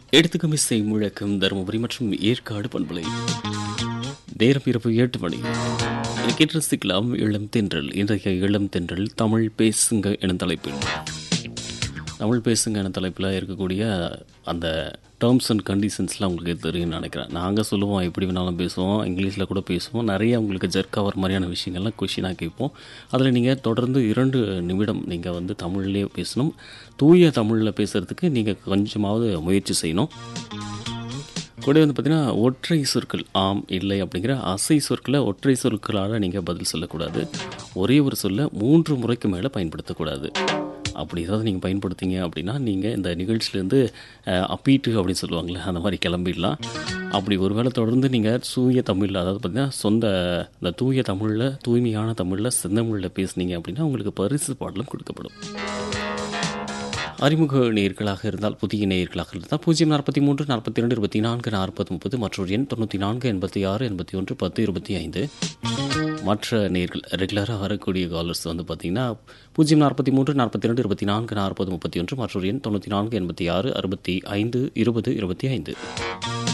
எடுத்துக்கும் இசை முழக்கம் தருமபுரி மற்றும் ஏற்காடு பண்பலை நேரம் இரவு எட்டு மணி கேட்டு ரசிக்கலாம் இளம் தென்றல் இன்றைய இளம் தென்றல் தமிழ் பேசுங்க எனும் தலைப்பில் தமிழ் பேசுங்க என தலைப்பில் இருக்கக்கூடிய அந்த டேர்ம்ஸ் அண்ட் கண்டிஷன்ஸ்லாம் உங்களுக்கு தெரியும்னு நினைக்கிறேன் நாங்கள் சொல்லுவோம் எப்படி வேணாலும் பேசுவோம் இங்கிலீஷில் கூட பேசுவோம் நிறைய உங்களுக்கு ஜெர்க் ஆகிற மாதிரியான விஷயங்கள்லாம் கொஷினாக கேட்போம் அதில் நீங்கள் தொடர்ந்து இரண்டு நிமிடம் நீங்கள் வந்து தமிழ்லேயே பேசணும் தூய தமிழில் பேசுகிறதுக்கு நீங்கள் கொஞ்சமாவது முயற்சி செய்யணும் கூட வந்து பார்த்தீங்கன்னா ஒற்றை சொற்கள் ஆம் இல்லை அப்படிங்கிற அசை சொற்களை ஒற்றை சொற்களால் நீங்கள் பதில் சொல்லக்கூடாது ஒரே ஒரு சொல்ல மூன்று முறைக்கு மேலே பயன்படுத்தக்கூடாது அப்படி ஏதாவது நீங்கள் பயன்படுத்திங்க அப்படின்னா நீங்கள் இந்த நிகழ்ச்சியிலேருந்து அப்பீட்டு அப்படின்னு சொல்லுவாங்களே அந்த மாதிரி கிளம்பிடலாம் அப்படி ஒருவேளை தொடர்ந்து நீங்கள் தூய தமிழில் அதாவது பார்த்தீங்கன்னா சொந்த இந்த தூய தமிழில் தூய்மையான தமிழில் செந்தமிழில் பேசுனீங்க அப்படின்னா உங்களுக்கு பரிசு பாடலும் கொடுக்கப்படும் அறிமுக நேயர்களாக இருந்தால் புதிய நேயர்களாக இருந்தால் பூஜ்ஜியம் நாற்பத்தி மூன்று நாற்பத்தி ரெண்டு இருபத்தி நான்கு நாற்பது முப்பது மற்றொரு எண் தொண்ணூற்றி நான்கு எண்பத்தி ஆறு எண்பத்தி ஒன்று பத்து இருபத்தி ஐந்து மற்ற நேர்கள் ரெகுலராக வரக்கூடிய காலர்ஸ் வந்து பார்த்திங்கன்னா பூஜ்ஜியம் நாற்பத்தி மூன்று நாற்பத்தி ரெண்டு இருபத்தி நான்கு நாற்பது முப்பத்தி ஒன்று மற்றொரு எண் தொண்ணூற்றி நான்கு எண்பத்தி ஆறு அறுபத்தி ஐந்து இருபது இருபத்தி ஐந்து